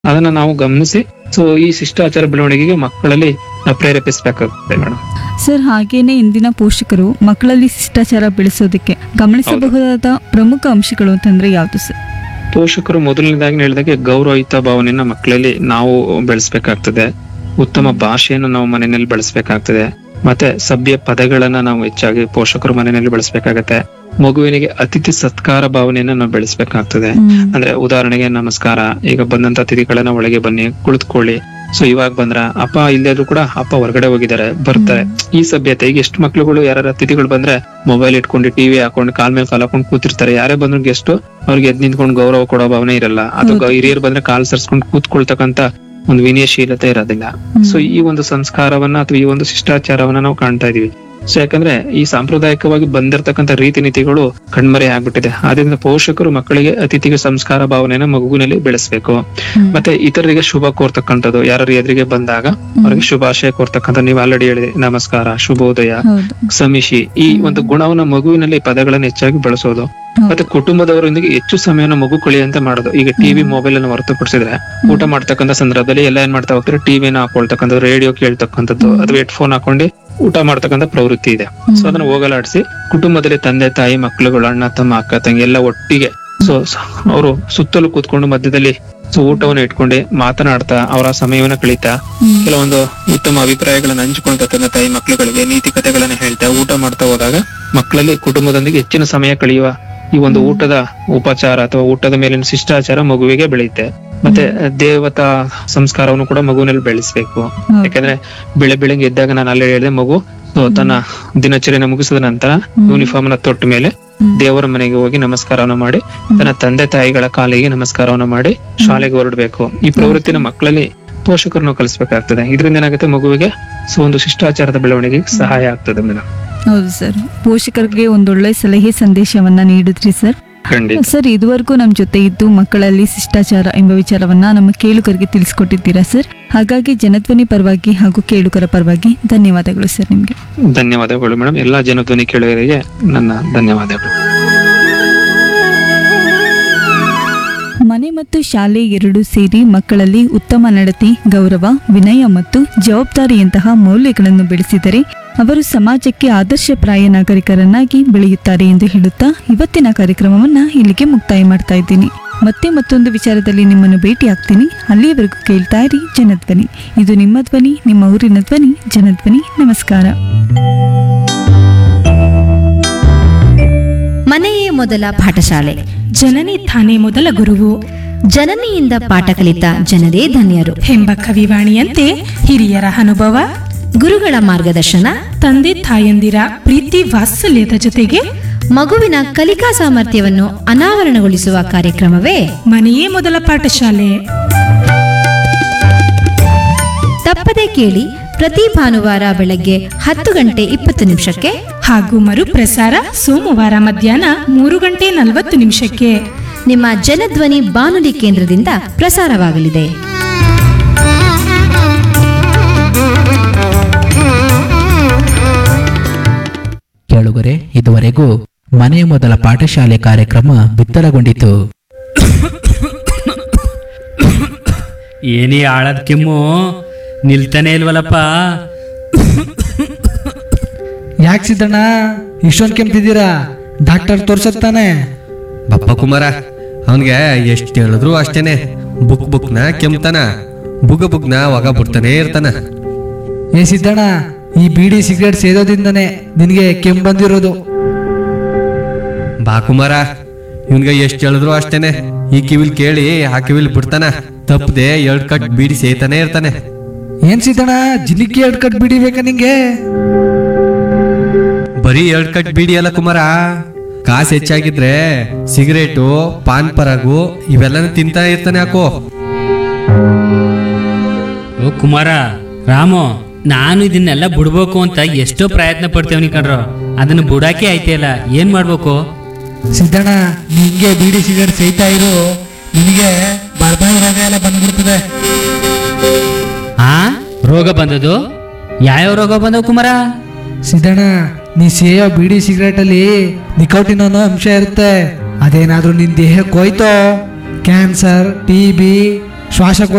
ಅದನ್ನ ನಾವು ಗಮನಿಸಿ ಸೊ ಈ ಶಿಷ್ಟಾಚಾರ ಬೆಳವಣಿಗೆಗೆ ಮಕ್ಕಳಲ್ಲಿ ನಾವು ಪ್ರೇರೇಪಿಸಬೇಕಾಗುತ್ತೆ ಮೇಡಮ್ ಸರ್ ಹಾಗೇನೆ ಇಂದಿನ ಪೋಷಕರು ಮಕ್ಕಳಲ್ಲಿ ಶಿಷ್ಟಾಚಾರ ಬೆಳೆಸೋದಕ್ಕೆ ಗಮನಿಸಬಹುದಾದ ಪ್ರಮುಖ ಅಂಶಗಳು ಅಂತಂದ್ರೆ ಯಾವುದು ಸರ್ ಪೋಷಕರು ಮೊದಲನೇದಾಗಿ ಹೇಳಿದಾಗೆ ಗೌರವಯುತ ಭಾವನೆಯನ್ನ ಮಕ್ಕಳಲ್ಲಿ ನಾವು ಬೆಳೆಸ್ಬೇಕಾಗ್ತದೆ ಉತ್ತಮ ಭಾಷೆಯನ್ನು ನಾವು ಮನೆಯಲ್ಲಿ ಬೆಳೆಸ್ಬೇಕಾಗ್ತದೆ ಮತ್ತೆ ಸಭ್ಯ ಪದಗಳನ್ನ ನಾವು ಹೆಚ್ಚಾಗಿ ಪೋಷಕರು ಮನೆಯಲ್ಲಿ ಬೆಳೆಸ್ಬೇಕಾಗತ್ತೆ ಮಗುವಿನಿಗೆ ಅತಿಥಿ ಸತ್ಕಾರ ಭಾವನೆಯನ್ನ ನಾವು ಬೆಳೆಸ್ಬೇಕಾಗ್ತದೆ ಅಂದ್ರೆ ಉದಾಹರಣೆಗೆ ನಮಸ್ಕಾರ ಈಗ ಬಂದಂತ ಅತಿಥಿಗಳನ್ನ ಒಳಗೆ ಬನ್ನಿ ಕುಳಿತುಕೊಳ್ಳಿ ಸೊ ಇವಾಗ ಬಂದ್ರ ಅಪ್ಪ ಇಲ್ಲಾದ್ರೂ ಕೂಡ ಅಪ್ಪ ಹೊರಗಡೆ ಹೋಗಿದ್ದಾರೆ ಬರ್ತಾರೆ ಈ ಸಭ್ಯತೆ ಈಗ ಎಷ್ಟು ಮಕ್ಳುಗಳು ಯಾರ ಅತಿಥಿಗಳು ಬಂದ್ರೆ ಮೊಬೈಲ್ ಇಟ್ಕೊಂಡು ಟಿವಿ ಹಾಕೊಂಡು ಕಾಲ್ ಮೇಲೆ ಕಾಲ್ ಹಾಕೊಂಡು ಕೂತಿರ್ತಾರೆ ಯಾರೇ ಬಂದ್ರು ಗೆಸ್ಟ್ ಅವ್ರಿಗೆ ಎದ್ ನಿಂತ್ಕೊಂಡು ಗೌರವ ಕೊಡೋ ಭಾವನೆ ಇರಲ್ಲ ಅಥವಾ ಹಿರಿಯರು ಬಂದ್ರೆ ಕಾಲ್ ಸರ್ಸ್ಕೊಂಡು ಕೂತ್ಕೊಳ್ತಕ್ಕಂತ ಒಂದು ವಿನಯಶೀಲತೆ ಇರೋದಿಲ್ಲ ಸೊ ಈ ಒಂದು ಸಂಸ್ಕಾರವನ್ನ ಅಥವಾ ಈ ಒಂದು ಶಿಷ್ಟಾಚಾರವನ್ನ ನಾವು ಕಾಣ್ತಾ ಇದೀವಿ ಸೊ ಯಾಕಂದ್ರೆ ಈ ಸಾಂಪ್ರದಾಯಿಕವಾಗಿ ಬಂದಿರತಕ್ಕಂತ ರೀತಿ ನೀತಿಗಳು ಕಣ್ಮರೆ ಆಗ್ಬಿಟ್ಟಿದೆ ಆದ್ರಿಂದ ಪೋಷಕರು ಮಕ್ಕಳಿಗೆ ಅತಿಥಿಗೆ ಸಂಸ್ಕಾರ ಭಾವನೆಯನ್ನ ಮಗುವಿನಲ್ಲಿ ಬೆಳೆಸ್ಬೇಕು ಮತ್ತೆ ಇತರರಿಗೆ ಶುಭ ಕೋರ್ತಕ್ಕಂಥದ್ದು ಯಾರು ಎದುರಿಗೆ ಬಂದಾಗ ಅವ್ರಿಗೆ ಶುಭಾಶಯ ಕೋರ್ತಕ್ಕಂಥ ನೀವು ಆಲ್ರೆಡಿ ಹೇಳಿದ್ರಿ ನಮಸ್ಕಾರ ಶುಭೋದಯ ಹೌದು ಸಮಿಷಿ ಈ ಒಂದು ಗುಣವನ್ನ ಮಗುವಿನಲ್ಲಿ ಪದಗಳನ್ನು ಹೆಚ್ಚಾಗಿ ಬಳಸೋದು ಮತ್ತೆ ಕುಟುಂಬದವರೊಂದಿಗೆ ಹೆಚ್ಚು ಸಮಯನ ಮಗು ಕಳಿಯಂತೆ ಮಾಡೋದು ಈಗ ಟಿವಿ ಮೊಬೈಲ್ ಅನ್ನು ಹೊರತುಪಡಿಸಿದ್ರೆ ಊಟ ಮಾಡ್ತಕ್ಕಂಥ ಸಂದರ್ಭದಲ್ಲಿ ಎಲ್ಲ ಏನ್ ಮಾಡ್ತಾ ಹೋಗ್ತಾರೆ ಟಿವಿನ ಹಾಕೊಳ್ತಕ್ಕಂಥದ್ದು ರೇಡಿಯೋ ಕೇಳ್ತಕ್ಕಂಥದ್ದು ಅಥವಾ ಹೆಡ್ಫೋನ್ ಹಾಕೊಂಡು ಊಟ ಮಾಡ್ತಕ್ಕಂಥ ಪ್ರವೃತ್ತಿ ಇದೆ ಸೊ ಅದನ್ನ ಹೋಗಲಾಡಿಸಿ ಕುಟುಂಬದಲ್ಲಿ ತಂದೆ ತಾಯಿ ಮಕ್ಕಳುಗಳು ಅಣ್ಣ ತಮ್ಮ ಅಕ್ಕ ತಂಗಿ ಎಲ್ಲ ಒಟ್ಟಿಗೆ ಸೊ ಅವರು ಸುತ್ತಲೂ ಕೂತ್ಕೊಂಡು ಮಧ್ಯದಲ್ಲಿ ಸೊ ಊಟವನ್ನು ಇಟ್ಕೊಂಡು ಮಾತನಾಡ್ತಾ ಅವರ ಸಮಯವನ್ನ ಕಳೀತಾ ಕೆಲವೊಂದು ಉತ್ತಮ ಅಭಿಪ್ರಾಯಗಳನ್ನ ಹಂಚಿಕೊಳ್ತಾ ತಂದೆ ತಾಯಿ ಮಕ್ಕಳುಗಳಿಗೆ ನೀತಿ ಕಥೆಗಳನ್ನ ಹೇಳ್ತಾ ಊಟ ಮಾಡ್ತಾ ಹೋದಾಗ ಮಕ್ಕಳಲ್ಲಿ ಕುಟುಂಬದೊಂದಿಗೆ ಹೆಚ್ಚಿನ ಸಮಯ ಕಳೆಯುವ ಈ ಒಂದು ಊಟದ ಉಪಚಾರ ಅಥವಾ ಊಟದ ಮೇಲಿನ ಶಿಷ್ಟಾಚಾರ ಮಗುವಿಗೆ ಬೆಳೆಯುತ್ತೆ ಮತ್ತೆ ದೇವತಾ ಸಂಸ್ಕಾರವನ್ನು ಕೂಡ ಮಗುವಿನಲ್ಲಿ ಬೆಳೆಸ್ಬೇಕು ಯಾಕಂದ್ರೆ ಬೆಳೆ ಬೆಳಗ್ಗೆ ಎದ್ದಾಗ ನಾನು ಅಲ್ಲೇ ಹೇಳಿದೆ ಮಗು so ತನ್ನ ದಿನಚರಿಯನ್ನು ಮುಗಿಸಿದ ನಂತರ ಯೂನಿಫಾರ್ಮ್ ನ ತೊಟ್ಟ ಮೇಲೆ ದೇವರ ಮನೆಗೆ ಹೋಗಿ ನಮಸ್ಕಾರವನ್ನು ಮಾಡಿ ತನ್ನ ತಂದೆ ತಾಯಿಗಳ ಕಾಲಿಗೆ ನಮಸ್ಕಾರವನ್ನು ಮಾಡಿ ಶಾಲೆಗೆ ಹೊರಡ್ಬೇಕು ಈ ಪ್ರವೃತ್ತಿನ ಮಕ್ಕಳಲ್ಲಿ ಪೋಷಕರನ್ನು ಕಲಿಸ್ಬೇಕಾಗ್ತದೆ ಇದರಿಂದ ಏನಾಗುತ್ತೆ ಮಗುವಿಗೆ ಸೊ ಒಂದು ಶಿಷ್ಟಾಚಾರದ ಬೆಳವಣಿಗೆಗೆ ಸಹಾಯ ಆಗ್ತದೆ ಮೇಡಮ್ ಹೌದು ಸರ್ ಪೋಷಕರಿಗೆ ಒಂದೊಳ್ಳೆ ಸಲಹೆ ಸಂದೇಶವನ್ನ ನೀಡಿದ್ರಿ ಸರ್ ಖಂಡಿತ ಸರ್ ಇದುವರೆಗೂ ನಮ್ಮ ಜೊತೆ ಇದ್ದು ಮಕ್ಕಳಲ್ಲಿ ಶಿಷ್ಟಾಚಾರ ಎಂಬ ವಿಚಾರವನ್ನ ನಮ್ಮ ಕೇಳುಗರಿಗೆ ತಿಳಿಸ್ಕೊಟ್ಟಿದ್ದೀರಾ ಸರ್ ಹಾಗಾಗಿ ಜನಧ್ವನಿ ಪರವಾಗಿ ಹಾಗೂ ಕೇಳುಗರ ಪರವಾಗಿ ಧನ್ಯವಾದಗಳು ಸರ್ ನಿಮ್ಗೆ ಧನ್ಯವಾದಗಳು ಮೇಡಮ್ ಎಲ್ಲಾ ಜನಧ್ವನಿ ಕೇಳುಗರಿಗೆ ನನ್ನ ಧನ್ಯವಾದಗಳು ಮನೆ ಮತ್ತು ಶಾಲೆ ಎರಡೂ ಸೇರಿ ಮಕ್ಕಳಲ್ಲಿ ಉತ್ತಮ ನಡತೆ ಗೌರವ ವಿನಯ ಮತ್ತು ಜವಾಬ್ದಾರಿಯಂತಹ ಮೌಲ್ಯಗಳನ್ನು ಬೆಳೆಸಿದರೆ ಅವರು ಸಮಾಜಕ್ಕೆ ಆದರ್ಶಪ್ರಾಯ ನಾಗರಿಕರನ್ನಾಗಿ ಬೆಳೆಯುತ್ತಾರೆ ಎಂದು ಹೇಳುತ್ತಾ ಇವತ್ತಿನ ಕಾರ್ಯಕ್ರಮವನ್ನ ಇಲ್ಲಿಗೆ ಮುಕ್ತಾಯ ಮಾಡ್ತಾ ಇದ್ದೀನಿ ಮತ್ತೆ ಮತ್ತೊಂದು ವಿಚಾರದಲ್ಲಿ ನಿಮ್ಮನ್ನು ಭೇಟಿ ಆಗ್ತೀನಿ ಅಲ್ಲಿಯವರೆಗೂ ಕೇಳ್ತಾ ಇರಿ ಜನಧ್ವನಿ ಇದು ನಿಮ್ಮ ಧ್ವನಿ ನಿಮ್ಮ ಊರಿನ ಧ್ವನಿ ಜನಧ್ವನಿ ನಮಸ್ಕಾರ ಮನೆಯೇ ಮೊದಲ ಪಾಠಶಾಲೆ ಜನನಿ ತಾನೇ ಮೊದಲ ಗುರುವು ಜನನಿಯಿಂದ ಪಾಠ ಕಲಿತ ಜನರೇ ಧನ್ಯರು ಎಂಬ ಕವಿವಾಣಿಯಂತೆ ಹಿರಿಯರ ಅನುಭವ ಗುರುಗಳ ಮಾರ್ಗದರ್ಶನ ತಂದೆ ತಾಯಂದಿರ ಪ್ರೀತಿ ವಾತ್ಸಲ್ಯದ ಜೊತೆಗೆ ಮಗುವಿನ ಕಲಿಕಾ ಸಾಮರ್ಥ್ಯವನ್ನು ಅನಾವರಣಗೊಳಿಸುವ ಕಾರ್ಯಕ್ರಮವೇ ಮನೆಯೇ ಮೊದಲ ಪಾಠಶಾಲೆ ತಪ್ಪದೆ ಕೇಳಿ ಪ್ರತಿ ಭಾನುವಾರ ಬೆಳಗ್ಗೆ ಹತ್ತು ಗಂಟೆ ಇಪ್ಪತ್ತು ನಿಮಿಷಕ್ಕೆ ಹಾಗೂ ಮರುಪ್ರಸಾರ ಸೋಮವಾರ ಮಧ್ಯಾಹ್ನ ಮೂರು ಗಂಟೆ ನಲವತ್ತು ನಿಮಿಷಕ್ಕೆ ನಿಮ್ಮ ಜನಧ್ವನಿ ಬಾನುಲಿ ಕೇಂದ್ರದಿಂದ ಪ್ರಸಾರವಾಗಲಿದೆ ಕೇಳುಗರೆ ಇದುವರೆಗೂ ಮನೆಯ ಮೊದಲ ಪಾಠಶಾಲೆ ಕಾರ್ಯಕ್ರಮ ಬಿತ್ತರಗೊಂಡಿತು ಏನೇ ಆಳದ ಕೆಮ್ಮು ನಿಲ್ತಾನೆ ಇಲ್ವಲ್ಲಪ್ಪ ಯಾಕೆ ಸಿದ್ದಣ್ಣ ಇಷ್ಟೊಂದು ಕೆಮ್ತಿದ್ದೀರಾ ಡಾಕ್ಟರ್ ತೋರ್ಸತ್ತಾನೆ ಬಪ್ಪ ಕುಮಾರ ಅವನ್ಗೆ ಎಷ್ಟು ಹೇಳಿದ್ರು ಅಷ್ಟೇನೆ ಬುಕ್ ಬುಕ್ನ ಕೆಮ್ತಾನ ಬುಗ ಬುಗ್ನ ಒಗ ಬಿಡ್ತಾನೆ ಇರ್ತಾನ ಏ ಸಿದ್ದಣ್ಣ ಈ ಬೀಡಿ ಸಿಗರೇಟ್ ಸೇದೋದಿಂದನೇ ನಿನಗೆ ಕೆಮ್ಮು ಬಂದಿರೋದು ಬಾ ಕುಮಾರ ಇವನ್ಗೆ ಎಷ್ಟು ಹೇಳಿದ್ರು ಅಷ್ಟೇನೆ ಈ ಕಿವಿಲ್ ಕೇಳಿ ಆ ಕಿವಿಲ್ ಬಿಡ್ತಾನ ತಪ್ಪದೆ ಎರಡ್ ಕಟ್ ಬೀಡಿ ಸೇತಾನೆ ಇರ್ತಾನೆ ಏನ್ ಸಿದ್ದಣ್ಣ ಜಿಲಿಕಿ ಎರಡು ಕಟ್ ಬೀಡಿ ಬೇಕಾ ನಿಂಗೆ ಬರೀ ಎರಡ್ ಕಟ್ ಬೀಡಿ ಅಲ್ಲ ಕುಮಾರ ಕಾಸು ಹೆಚ್ಚಾಗಿದ್ರೆ ಸಿಗರೇಟು ಪಾನ್ ಪರಾಗು ಇವೆಲ್ಲನೂ ತಿಂತಾನೆ ಇರ್ತಾನೆ ಹಾಕೋ ಓ ಕುಮಾರ ರಾಮು ನಾನು ಇದನ್ನೆಲ್ಲ ಬಿಡ್ಬೇಕು ಅಂತ ಎಷ್ಟೋ ಪ್ರಯತ್ನ ಪಡ್ತೇವನಿ ಕಣ್ರು ಅದನ್ನ ಬಿಡಾಕೆ ಆಯ್ತಿಲ್ಲ ಏನ್ ಮಾಡ್ಬೇಕು ಸಿದ್ದಣ್ಣ ನಿಂಗೆ ಬೀಡಿ ಸಿಗರೇಟ್ ಸೇಯ್ತಾ ಇರು ನಿನಗೆ ಬರ್ಬಾಯಿ ರೋಗ ಎಲ್ಲ ಬಂದ್ಬಿಡ್ತದೆ ಆ ರೋಗ ಬಂದದು ಯಾವ್ಯಾವ ರೋಗ ಬಂದವು ಕುಮಾರ ಸಿದ್ದಣ್ಣ ನೀ ಸೇಯೋ ಬೀಡಿ ಸಿಗರೇಟ್ ಅಲ್ಲಿ ನಿಕೋಟಿನ್ ಅನ್ನೋ ಅಂಶ ಇರುತ್ತೆ ಅದೇನಾದ್ರೂ ನಿನ್ ದೇಹಕ್ಕೆ ಹೋಯ್ತೋ ಕ್ಯಾನ್ಸರ್ ಟಿ ಬಿ ಶ್ವಾಸಕೋಶ